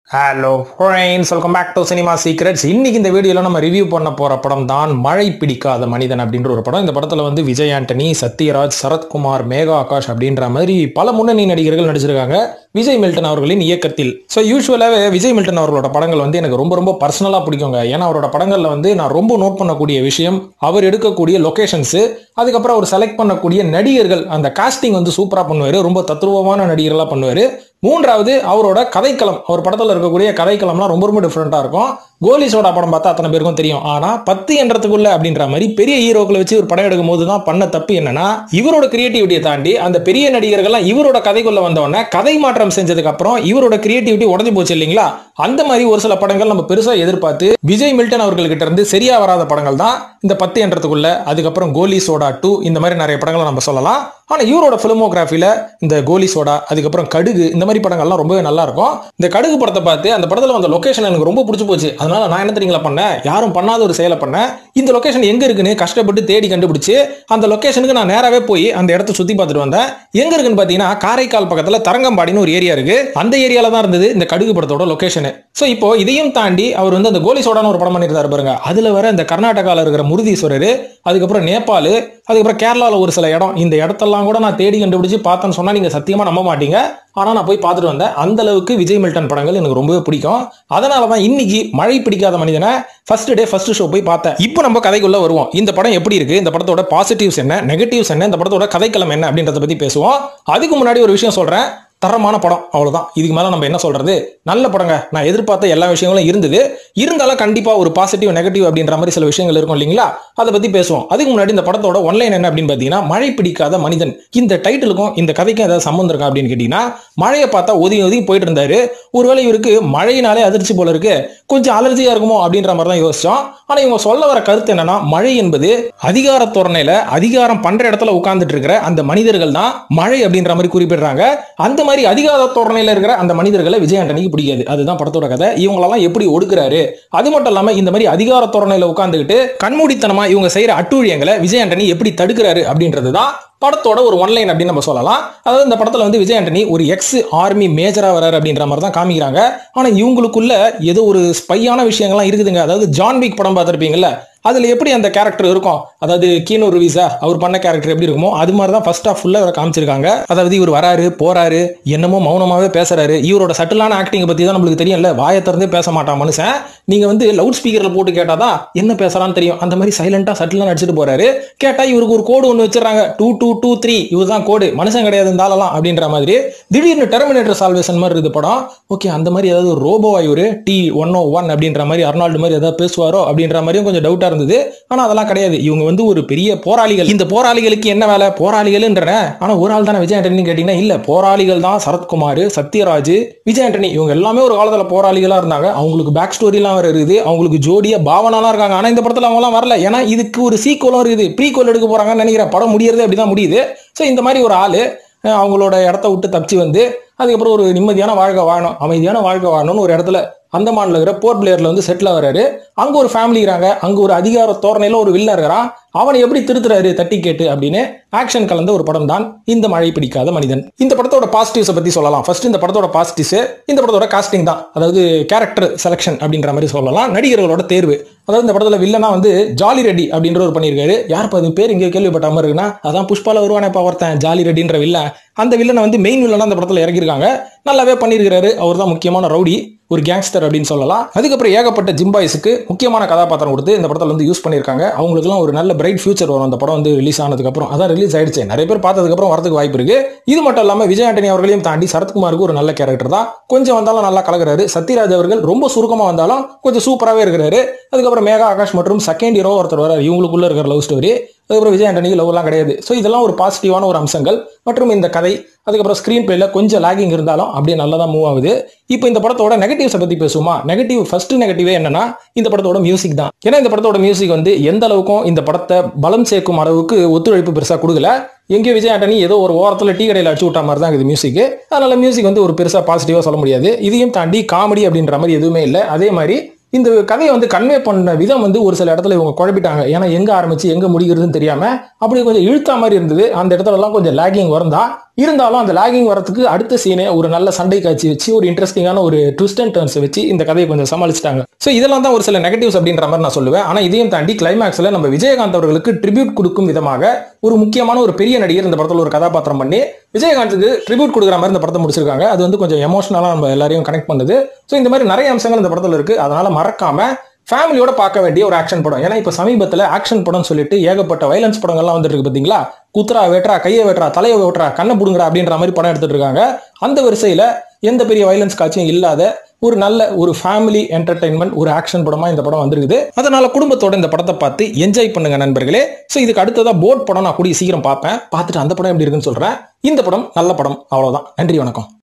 hello friends welcome back to cinema secrets இன்னைக்கு இந்த வீடியோல நம்ம ரிவ்யூ பண்ண போற படம் தான் மழை பிடிக்காத மனிதன் அப்படின்ற ஒரு படம் இந்த படத்துல வந்து விஜய் ஆண்டனி சத்யராஜ் சரத்குமார் மேகா ஆகாஷ் அப்படின்ற மாதிரி பல முன்னணி நடிகர்கள் நடிச்சிருக்காங்க விஜய் மில்டன் அவர்களின் இயக்கத்தில் ஸோ யூஸ்வலாகவே விஜய் மில்டன் அவர்களோட படங்கள் வந்து எனக்கு ரொம்ப ரொம்ப பர்சனலாக பிடிக்குங்க ஏன்னா அவரோட படங்களில் வந்து நான் ரொம்ப நோட் பண்ணக்கூடிய விஷயம் அவர் எடுக்கக்கூடிய லொகேஷன்ஸு அதுக்கப்புறம் அவர் செலக்ட் பண்ணக்கூடிய நடிகர்கள் அந்த காஸ்டிங் வந்து சூப்பராக பண்ணுவார் ரொம்ப தத்ரூபமான நடிகர்களாக பண்ணுவார் மூன்றாவது அவரோட கதைக்களம் அவர் படத்தில் இருக்கக்கூடிய கதைக்களம்லாம் ரொம்ப ரொம்ப டிஃப்ரெண்ட்டாக இருக்கும் கோலி சோடா படம் பார்த்தா அத்தனை பேருக்கும் தெரியும் ஆனால் பத்து என்றதுக்குள்ள அப்படின்ற மாதிரி பெரிய ஹீரோக்களை வச்சு ஒரு படம் எடுக்கும் போது தான் பண்ண தப்பு என்னன்னா இவரோட கிரியேட்டிவிட்டியை தாண்டி அந்த பெரிய நடிகர்கள்லாம் இவரோட கதைக்குள்ள வந்தவொடனே கதை மாற்றம் செஞ்சதுக்கு அப்புறம் இவரோட கிரியேட்டிவிட்டி உடஞ்சு போச்சு இல்லைங்களா அந்த மாதிரி ஒரு சில படங்கள் நம்ம பெருசா எதிர்பார்த்து விஜய் மில்டன் அவர்கள்கிட்ட இருந்து சரியா வராத படங்கள் தான் இந்த பத்து என்றதுக்குள்ள அதுக்கப்புறம் கோலி சோடா டூ இந்த மாதிரி நிறைய படங்களை நம்ம சொல்லலாம் ஆனா இவரோட பிலிமோகிராஃபில இந்த கோலி சோடா அதுக்கப்புறம் கடுகு இந்த மாதிரி படங்கள்லாம் ரொம்பவே நல்லா இருக்கும் இந்த கடுகு படத்தை பார்த்து அந்த படத்துல வந்த லொகேஷன் எனக்கு ரொம்ப பிடிச்சி போச்சு அதனால நான் என்ன தெரியுங்களா பண்ணேன் யாரும் பண்ணாத ஒரு செயலை பண்ணேன் இந்த லொகேஷன் எங்க இருக்குன்னு கஷ்டப்பட்டு தேடி கண்டுபிடிச்சு அந்த லொகேஷனுக்கு நான் நேராவே போய் அந்த இடத்த சுத்தி பார்த்துட்டு வந்தேன் எங்க இருக்குன்னு பாத்தீங்கன்னா காரைக்கால் பக்கத்துல தரங்கம்பாடின்னு ஒரு ஏரியா இருக்கு அந்த ஏரியால தான் இருந்தது இந்த கடுகு படத்தோட லொகேஷன் சோ இப்போ இதையும் தாண்டி அவர் வந்து அந்த கோலி சோடான்னு ஒரு படம் பண்ணியிருந்தாரு பாருங்க அதுல வர இந்த கர்நாடகால இருக்கிற முருதீஸ்வரர் அதுக்கப்புறம் நேபாள் அதுக்கப்புறம் கேரளால ஒரு சில இடம் இந்த இடத்தெல்லாம் கூட நான் தேடி கண்டுபிடிச்சு பார்த்தேன்னு சொன்னா நீங்க சத்தியமா நம்ப மாட்டீங்க ஆனா நான் போய் பார்த்துட்டு வந்தேன் அந்த அளவுக்கு விஜய் மில்டன் படங்கள் எனக்கு ரொம்பவே பிடிக்கும் அதனால தான் இன்னைக்கு மழை பிடிக்காத மனிதனை ஃபர்ஸ்ட் டே ஃபர்ஸ்ட் ஷோ போய் பார்த்தேன் இப்போ நம்ம கதைக்குள்ள வருவோம் இந்த படம் எப்படி இருக்கு இந்த படத்தோட பாசிட்டிவ்ஸ் என்ன நெகட்டிவ்ஸ் என்ன இந்த படத்தோட கதைக்களம் என்ன அப்படின்றத பத்தி பேசுவோம் அதுக்கு முன்னாடி ஒரு விஷயம் சொல்றேன் தரமான படம் அவ்வளவுதான் இதுக்கு மேல நம்ம என்ன சொல்றது நல்ல படங்க நான் எதிர்பார்த்த எல்லா விஷயங்களும் இருந்தது இருந்தாலும் கண்டிப்பா ஒரு பாசிட்டிவ் நெகட்டிவ் அப்படின்ற மாதிரி சில விஷயங்கள் இருக்கும் இல்லைங்களா அதை பத்தி பேசுவோம் அதுக்கு முன்னாடி இந்த படத்தோட ஒன்லைன் என்ன அப்படின்னு பாத்தீங்கன்னா மழை பிடிக்காத மனிதன் இந்த டைட்டிலுக்கும் இந்த கதைக்கும் ஏதாவது சம்மந்தம் இருக்கா அப்படின்னு கேட்டீங்கன்னா மழையை பார்த்தா ஒதுங்கி ஒதுங்கி போயிட்டு இருந்தாரு ஒருவேளை இவருக்கு மழையினாலே அதிர்ச்சி போல இருக்கு கொஞ்சம் அலர்ஜியா இருக்குமோ அப்படின்ற மாதிரி தான் யோசிச்சோம் ஆனா இவங்க சொல்ல வர கருத்து என்னன்னா மழை என்பது அதிகார தோரணையில அதிகாரம் பண்ற இடத்துல உட்கார்ந்துட்டு இருக்கிற அந்த மனிதர்கள் தான் மழை அப்படின்ற மாதிரி குறிப்பிடுறாங்க அந்த மாதிரி அதிகார தோரணையில இருக்கிற அந்த மனிதர்களை விஜய் ஆண்டனிக்கு பிடிக்காது அதுதான் படத்தோட கதை இவங்களெல்லாம் எப்படி ஒடுக்குறாரு அது மட்டும் இல்லாம இந்த மாதிரி அதிகார தோரணையில உட்கார்ந்துகிட்டு கண்மூடித்தனமா இவங்க செய்யற அட்டூழியங்களை விஜய் ஆண்டனி எப்படி தடுக்கிறாரு அப்படின்றது தான் படத்தோட ஒரு ஒன்லைன் அப்படின்னு நம்ம சொல்லலாம் அதாவது இந்த படத்துல வந்து விஜய் ஆண்டனி ஒரு எக்ஸ் ஆர்மி மேஜரா வராரு அப்படின்ற மாதிரி தான் காமிக்கிறாங்க ஆனா இவங்களுக்குள்ள ஏதோ ஒரு ஸ்பையான விஷயங்கள்லாம் இருக்குதுங்க அதாவது ஜான் விக் படம் பார்த்திருப்பீங்கல்ல அதுல எப்படி அந்த கேரக்டர் இருக்கும் அதாவது கீனோ ரிவிஸா அவர் பண்ண கேரக்டர் எப்படி இருக்குமோ அது மாதிரி தான் ஃபர்ஸ்ட் ஆஃப் ஃபுல்லா காமிச்சிருக்காங்க அதாவது இவர் வராரு போறாரு என்னமோ மௌனமாவே பேசுறாரு இவரோட சட்டிலான ஆக்டிங் பத்தி தான் நம்மளுக்கு தெரியும்ல வாயை திறந்தே பேச மாட்டான் மனுஷன் நீங்க வந்து லவுட் ஸ்பீக்கர்ல போட்டு கேட்டாதான் என்ன பேசுறான்னு தெரியும் அந்த மாதிரி சைலண்டா சட்டிலா நடிச்சிட்டு போறாரு கேட்டா இவருக்கு ஒரு கோடு ஒன்று வச்சிடறாங்க டூ டூ டூ த்ரீ இவர் தான் கோடு மனுஷன் கிடையாது இந்த ஆளலாம் அப்படின்ற மாதிரி திடீர்னு டெர்மினேட்டர் சால்வேஷன் மாதிரி இருக்குது படம் ஓகே அந்த மாதிரி ஏதாவது ஒரு ரோபோவா இவரு டி ஒன் ஓ ஒன் அப்படின்ற மாதிரி அர்னால்டு மாதிரி ஏதாவது பேசுவாரோ அப்படின்ற மாதிரியும் கொஞ்சம் டவுட்டா இருந்தது ஆனா அதெல்லாம் கிடையாது இவங்க வந்து ஒரு பெரிய போராளிகள் இந்த போராளிகளுக்கு என்ன வேலை போராளிகள்ன்ற ஆனா ஒரு ஆள் தானே விஜய் ஆண்டனி கேட்டீங்கன்னா இல்ல போராளிகள் தான் சரத்குமார் சத்யராஜ் விஜய் ஆண்டனி இவங்க எல்லாமே ஒரு காலத்துல போராளிகளா இருந்தாங்க அவங்களுக்கு பேக் ஸ்டோரி எல்லாம் வேற இருக்குது அவங்களுக்கு ஜோடியா பாவனாலாம் இருக்காங்க ஆனா இந்த படத்துல அவங்க எல்லாம் வரல ஏன்னா இதுக்கு ஒரு சீக்கோலும் இருக்குது ப்ரீகோல் எடுக்க போறாங்கன்னு நினைக்கிறேன் படம் முடியறதே அப்படிதான் முடியுது ஸோ இந்த மாதிரி ஒரு ஆளு அஹ் அவங்களோட இடத்த விட்டு தப்பிச்சு வந்து அதுக்கப்புறம் ஒரு நிம்மதியான வாழ்க்கை வாழணும் அமைதியான வாழ்க்கை வாழணும்னு ஒரு இடத்துல அந்தமான்ல இருக்கிற போர்ட் பிளேயர்ல வந்து செட்டில் ஆகிறாரு அங்க ஒரு ஃபேமிலி இருக்கிறாங்க அங்க ஒரு அதிகார தோரணையில ஒரு வில்லன் இருக்கிறான் அவனை எப்படி திருத்துறாரு தட்டி கேட்டு அப்படின்னு ஆக்ஷன் கலந்த ஒரு படம் தான் இந்த மழை பிடிக்காத மனிதன் இந்த படத்தோட பாசிட்டிவ்ஸை பத்தி சொல்லலாம் ஃபர்ஸ்ட் இந்த படத்தோட பாசிட்டிவ்ஸ் இந்த படத்தோட காஸ்டிங் தான் அதாவது கேரக்டர் செலெக்ஷன் அப்படின்ற மாதிரி சொல்லலாம் நடிகர்களோட தேர்வு அதாவது இந்த படத்துல வில்லனா வந்து ஜாலி ரெட்டி அப்படின்ற ஒரு பண்ணியிருக்காரு யார் அது பேர் இங்கே கேள்விப்பட்ட மாதிரி இருக்குன்னா அதான் புஷ்பால வருவானே இப்போ ஒருத்தன் ஜாலி ரெட்டின்ற வில்லன் அந்த வில்லனை வந்து மெயின் வில்லனா அந்த படத்துல இறக்கியிருக்காங்க நல்லாவே பண்ணியிருக்காரு அவர் தான் முக்கியமான ரவுடி ஒரு கேங்ஸ்டர் அப்படின்னு சொல்லலாம் அதுக்கப்புறம் ஏகப்பட்ட ஜிம்பாய்ஸுக்கு முக்கியமான கதாபாத்திரம் கொடுத்து இந்த படத்தில் வந்து யூஸ் பண்ணியிருக்காங்க அவங்களுக்குலாம் ஒரு நல்ல பிரைட் ஃபியூச்சர் வரும் அந்த படம் வந்து ரிலீஸ் ஆனதுக்கப்புறம் அதான் ரிலீஸ் ஆயிடுச்சு நிறைய பேர் பார்த்ததுக்கப்புறம் வரதுக்கு வாய்ப்பு இருக்கு இது மட்டும் இல்லாமல் விஜய் ஆண்டனி அவர்களையும் தாண்டி சரத்குமாருக்கு ஒரு நல்ல கேரக்டர் தான் கொஞ்சம் வந்தாலும் நல்லா கலக்குறாரு சத்யராஜ் அவர்கள் ரொம்ப சுருக்கமாக வந்தாலும் கொஞ்சம் சூப்பராகவே இருக்கிறாரு அதுக்கப்புறம் மேகா ஆகாஷ் மற்றும் செகண்ட் ஹீரோ ஒருத்தர் வராரு இவங்களுக்குள்ள இருக்கிற லவ் ஸ்டோரி அதுக்கப்புறம் விஜய் ஆண்டனிக்கு லவ்லாம் கிடையாது ஸோ இதெல்லாம் ஒரு பாசிட்டிவான ஒரு அம்சங்கள் மற்றும் இந்த கதை அதுக்கப்புறம் ஸ்க்ரீன் பிளேல கொஞ்சம் லாகிங் இருந்தாலும் அப்படியே நல்லா தான் மூவ் ஆகுது இப்போ இந்த படத்தோட நெகட்டிவ்ஸை பற்றி பேசுமா நெகட்டிவ் ஃபர்ஸ்ட் நெகட்டிவே என்னன்னா இந்த படத்தோட மியூசிக் தான் ஏன்னா இந்த படத்தோட மியூசிக் வந்து எந்த அளவுக்கும் இந்த படத்தை பலம் சேர்க்கும் அளவுக்கு ஒத்துழைப்பு பெருசாக கொடுக்கல எங்கேயோ விஜய் ஆண்டனி ஏதோ ஒரு ஓரத்தில் டீ கடையில் அடிச்சு விட்ட மாதிரி தான் இது மியூசிக் அதனால மியூசிக் வந்து ஒரு பெருசாக பாசிட்டிவாக சொல்ல முடியாது இதையும் தாண்டி காமெடி அப்படின்ற மாதிரி எதுவுமே இல்லை அதே மாதிரி இந்த கதையை வந்து கன்வே பண்ண விதம் வந்து ஒரு சில இடத்துல இவங்க குழப்பிட்டாங்க ஏன்னா எங்க ஆரம்பிச்சு எங்க முடிகிறதுன்னு தெரியாம அப்படி கொஞ்சம் இழுத்தா மாதிரி இருந்தது அந்த இடத்துல எல்லாம் கொஞ்சம் லேகிங் வந்தா இருந்தாலும் அந்த லாகிங் வரதுக்கு அடுத்த சீனே ஒரு நல்ல சண்டை காட்சி வச்சு ஒரு இன்ட்ரெஸ்டிங்கான ஒரு ட்விஸ்ட் அண்ட் டர்ன்ஸ் வச்சு இந்த கதையை கொஞ்சம் சமாளிச்சிட்டாங்க ஸோ இதெல்லாம் தான் ஒரு சில நெகட்டிவ்ஸ் அப்படின்ற மாதிரி நான் சொல்லுவேன் ஆனால் இதையும் தாண்டி கிளைமேக்ஸ்ல நம்ம விஜயகாந்த் அவர்களுக்கு ட்ரிபியூட் கொடுக்கும் விதமாக ஒரு முக்கியமான ஒரு பெரிய நடிகர் இந்த படத்தில் ஒரு கதாபாத்திரம் பண்ணி விஜயகாந்துக்கு ட்ரிபியூட் கொடுக்குற மாதிரி இந்த படத்தை முடிச்சிருக்காங்க அது வந்து கொஞ்சம் எமோஷனலாக நம்ம எல்லாரையும் கனெக்ட் பண்ணுது ஸோ இந்த மாதிரி நிறைய அம்சங்கள் இந்த படத்தில் இருக்கு அதனால மறக்காம ஃபேமிலியோட பார்க்க வேண்டிய ஒரு ஆக்ஷன் படம் ஏன்னா இப்போ சமீபத்தில் ஆக்ஷன் படம்னு சொல்லிட்டு ஏகப்பட்ட வைலன்ஸ் படங்கள்லாம் வந்துட்டு இருக்கு பார்த்தீங்களா குத்துறா வெட்டுறா கையை வெட்டுறா தலையை வெட்டுறா கண்ணை புடுங்குறா அப்படின்ற மாதிரி படம் எடுத்துட்டு இருக்காங்க அந்த வரிசையில் எந்த பெரிய வைலன்ஸ் காட்சியும் இல்லாத ஒரு நல்ல ஒரு ஃபேமிலி என்டர்டைன்மெண்ட் ஒரு ஆக்ஷன் படமா இந்த படம் வந்திருக்குது அதனால குடும்பத்தோட இந்த படத்தை பார்த்து என்ஜாய் பண்ணுங்க நண்பர்களே ஸோ இதுக்கு அடுத்ததா போட் படம் நான் கூடிய சீக்கிரம் பார்ப்பேன் பார்த்துட்டு அந்த படம் எப்படி இருக்குன்னு சொல்றேன் இந்த படம் நல்ல படம் அவ்வளவுதான் நன்றி வணக்கம்